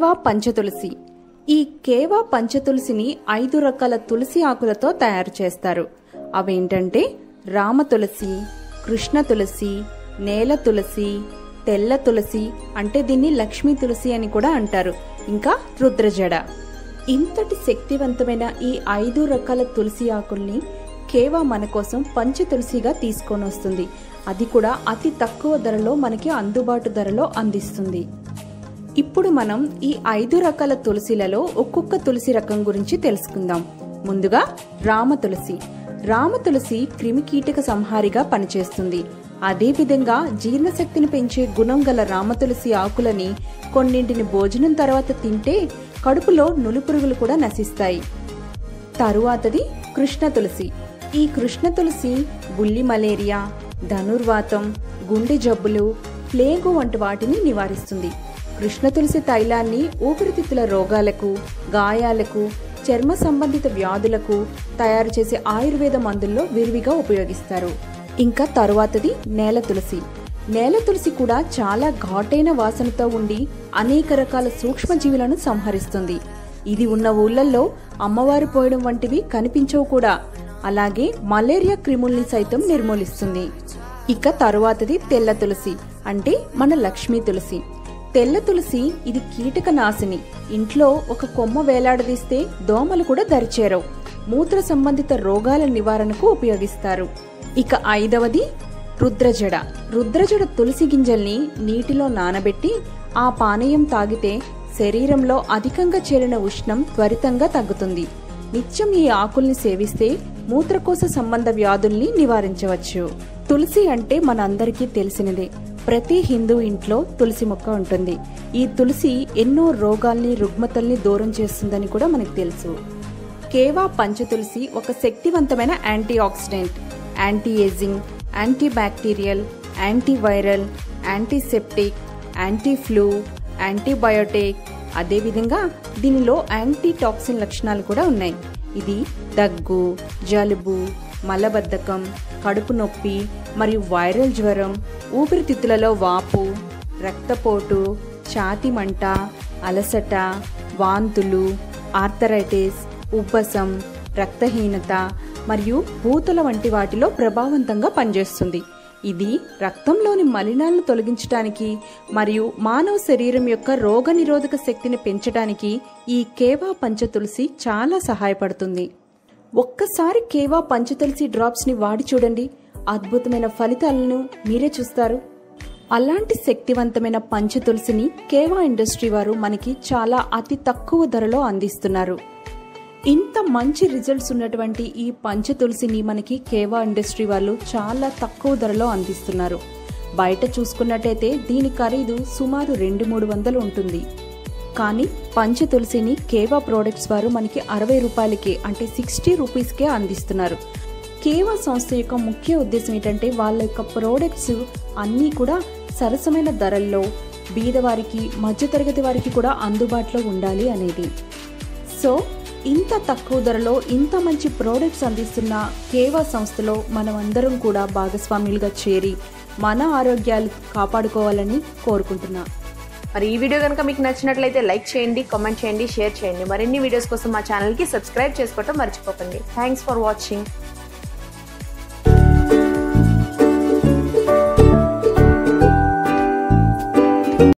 కేవా పంచతులసి ఈ కేవా పంచతులసిని ఐదు రకాల తులసి ఆకులతో తయారు చేస్తారు అవేంటంటే రామ తులసి కృష్ణ తులసి నేల తులసి తెల్ల తులసి అంటే దీన్ని లక్ష్మీ తులసి అని కూడా అంటారు ఇంకా రుద్రజడ ఇంతటి శక్తివంతమైన ఈ ఐదు రకాల తులసి ఆకుల్ని కేవా మన కోసం పంచ తులసిగా తీసుకొని వస్తుంది అది కూడా అతి తక్కువ ధరలో మనకి అందుబాటు ధరలో అందిస్తుంది ఇప్పుడు మనం ఈ ఐదు రకాల తులసిలలో ఒక్కొక్క తులసి రకం గురించి తెలుసుకుందాం ముందుగా రామ తులసి రామ తులసి క్రిమికీటక సంహారిగా పనిచేస్తుంది అదేవిధంగా జీర్ణశక్తిని పెంచే గుణం గల రామ తులసి ఆకులని కొన్నింటిని భోజనం తర్వాత తింటే కడుపులో నులిపురుగులు కూడా నశిస్తాయి తరువాతది కృష్ణ తులసి ఈ కృష్ణ తులసి బుల్లి మలేరియా ధనుర్వాతం గుండె జబ్బులు ప్లేగు వంటి వాటిని నివారిస్తుంది కృష్ణ తులసి తైలాన్ని ఊపిరితిత్తుల రోగాలకు గాయాలకు చర్మ సంబంధిత వ్యాధులకు తయారు చేసే ఆయుర్వేద మందుల్లో విరివిగా ఉపయోగిస్తారు ఇంకా తరువాతది నేల తులసి నేల తులసి కూడా చాలా ఘాటైన వాసనతో ఉండి అనేక రకాల సూక్ష్మజీవులను సంహరిస్తుంది ఇది ఉన్న ఊళ్ళల్లో అమ్మవారు పోయడం వంటివి కనిపించవు కూడా అలాగే మలేరియా క్రిముల్ని సైతం నిర్మూలిస్తుంది ఇక తరువాతది తెల్ల తులసి అంటే మన లక్ష్మీ తులసి తెల్ల తులసి ఇది కీటక నాశిని ఇంట్లో ఒక కొమ్మ వేలాడదీస్తే దోమలు కూడా దరిచేరవు మూత్ర సంబంధిత రోగాల నివారణకు ఉపయోగిస్తారు ఇక ఐదవది రుద్రజడ రుద్రజడ తులసి గింజల్ని నీటిలో నానబెట్టి ఆ పానీయం తాగితే శరీరంలో అధికంగా చేరిన ఉష్ణం త్వరితంగా తగ్గుతుంది నిత్యం ఈ ఆకుల్ని సేవిస్తే మూత్రకోశ సంబంధ వ్యాధుల్ని నివారించవచ్చు తులసి అంటే మనందరికీ తెలిసినదే ప్రతి హిందూ ఇంట్లో తులసి మొక్క ఉంటుంది ఈ తులసి ఎన్నో రోగాల్ని రుగ్మతల్ని దూరం చేస్తుందని కూడా మనకు తెలుసు కేవా పంచతులసి ఒక శక్తివంతమైన antioxidant anti ageing antibacterial antiviral antiseptic anti flu antibiotic అదేవిధంగా దీనిలో యాంటీ టాక్సిన్ లక్షణాలు కూడా ఉన్నాయి ఇది దగ్గు జలుబు మలబద్ధకం కడుపు నొప్పి మరియు వైరల్ జ్వరం ఊపిరితిత్తులలో వాపు రక్తపోటు ఛాతి మంట అలసట వాంతులు ఆర్థరైటిస్ ఉబ్బసం రక్తహీనత మరియు భూతల వంటి వాటిలో ప్రభావవంతంగా పనిచేస్తుంది ఇది రక్తంలోని మలినాలను తొలగించడానికి మరియు మానవ శరీరం యొక్క రోగనిరోధక శక్తిని పెంచడానికి ఈ కేవా పంచతులసి చాలా సహాయపడుతుంది ఒక్కసారి కేవా పంచతులసి డ్రాప్స్ని వాడి చూడండి అద్భుతమైన ఫలితాలను మీరే చూస్తారు అలాంటి శక్తివంతమైన పంచతులసిని కేవా ఇండస్ట్రీ వారు మనకి చాలా అతి తక్కువ ధరలో అందిస్తున్నారు ఇంత మంచి రిజల్ట్స్ ఉన్నటువంటి ఈ పంచతులసిని మనకి కేవా ఇండస్ట్రీ వాళ్ళు చాలా తక్కువ ధరలో అందిస్తున్నారు బయట చూసుకున్నట్టయితే దీని ఖరీదు సుమారు రెండు మూడు వందలు ఉంటుంది కానీ పంచతులసిని కేవా ప్రోడక్ట్స్ వారు మనకి అరవై రూపాయలకి అంటే సిక్స్టీ రూపీస్కే అందిస్తున్నారు కేవా సంస్థ యొక్క ముఖ్య ఉద్దేశం ఏంటంటే వాళ్ళ యొక్క ప్రోడక్ట్స్ అన్నీ కూడా సరసమైన ధరల్లో బీదవారికి మధ్యతరగతి వారికి కూడా అందుబాటులో ఉండాలి అనేది సో ఇంత తక్కువ ధరలో ఇంత మంచి ప్రోడక్ట్స్ అందిస్తున్న కేవా సంస్థలో మనం అందరం కూడా భాగస్వాములుగా చేరి మన ఆరోగ్యాలు కాపాడుకోవాలని కోరుకుంటున్నా మరి ఈ వీడియో కనుక మీకు నచ్చినట్లయితే లైక్ చేయండి కామెంట్ చేయండి షేర్ చేయండి మరిన్ని వీడియోస్ కోసం మా ఛానల్కి సబ్స్క్రైబ్ చేసుకోవటం మర్చిపోకండి థ్యాంక్స్ ఫర్ వాచింగ్